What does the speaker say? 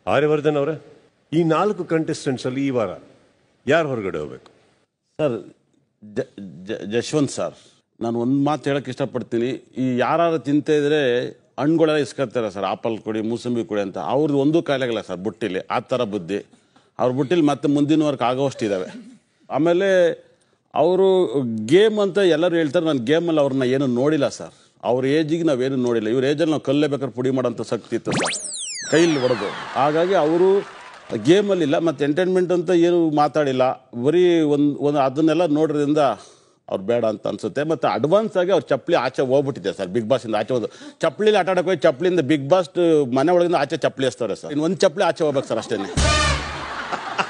ಆರ್ಯವರ್ಧನ್ ಅವರೇ ಈ ನಾಲ್ಕು ಕಂಟೆಸ್ಟೆಂಟ್ಸ್ ಅಲ್ಲಿ ಈ ವಾರ ಯಾರು ಹೊರಗಡೆ ಹೋಗ್ಬೇಕು ಸರ್ ಜ- ಜ- ಜಶ್ವಂತ್ ಸರ್ ನಾನು ಒಂದು ಮಾತು ಹೇಳಕ್ಕೆ ಇಷ್ಟಪಡ್ತೀನಿ ಈ ಯಾರು ತಿಂತ ಇದ್ರೆ ಹಣ್ಣುಗಳೆಲ್ಲ ಇಸ್ಕೊತಾರೆ ಸರ್ ಆಪಲ್ ಕೊಡಿ ಮೂಸಂಬಿ ಕೊಡಿ ಅಂತ ಅವ್ರದ್ದು ಒಂದೂ ಕಾಯಿಲೆಗಳಿಲ್ಲ ಸರ್ ಬುಟ್ಟಿಲಿ ಆ ಥರ ಬುದ್ಧಿ ಅವ್ರ ಬುಟ್ಟಿಲಿ ಮತ್ತೆ ಮುಂದಿನ ವರ್ಕ್ ಆಗೋಷ್ಟು ಇದ್ದಾವೆ ಆಮೇಲೆ ಅವರು ಗೇಮ್ ಅಂತ ಎಲ್ಲರೂ ಹೇಳ್ತಾರೆ ನಾನು ಗೇಮಲ್ಲಿ ಅವ್ರನ್ನ ಏನು ನೋಡಿಲ್ಲ ಸರ್ ಅವ್ರ ಏಜಿಗೆ ನಾವೇನು ನೋಡಿಲ್ಲ ಇವ್ರ ಏಜಲ್ಲಿ ನಾವು ಕಲ್ಲೇ ಬೇಕಾದ್ರೆ ಪುಡಿ ಮಾಡೋಂಥ ಶಕ್ತಿ ಇತ್ತು ಸರ್ ಕೈಲಿ ಹೊಡೆದು ಹಾಗಾಗಿ ಅವರು ಗೇಮಲ್ಲಿಲ್ಲ ಮತ್ತು ಎಂಟರ್ಟೈನ್ಮೆಂಟ್ ಅಂತ ಏನು ಮಾತಾಡಿಲ್ಲ ಬರೀ ಒಂದು ಒಂದು ಅದನ್ನೆಲ್ಲ ನೋಡೋದ್ರಿಂದ ಅವ್ರು ಬೇಡ ಅಂತ ಅನ್ಸುತ್ತೆ ಮತ್ತು ಅಡ್ವಾನ್ಸ್ ಆಗಿ ಅವ್ರು ಚಪ್ಪಲಿ ಆಚೆ ಹೋಗ್ಬಿಟ್ಟಿದೆ ಸರ್ ಬಿಗ್ ಬಾಸಿಂದ ಆಚೆ ಹೋದು ಚಪ್ಪಲಿಲಿ ಆಟ ಆಡಕ್ಕೆ ಹೋಗಿ ಚಪ್ಪಲಿಂದ ಬಿಗ್ ಬಾಸ್ ಮನೆ ಒಳಗಿಂದ ಆಚೆ ಚಪ್ಪಲಿ ಹಚ್ತಾರೆ ಸರ್ ಇನ್ನು ಒಂದು ಚಪ್ಪಲಿ ಆಚೆ ಹೋಗ್ಬೇಕು ಸರ್ ಅಷ್ಟೇ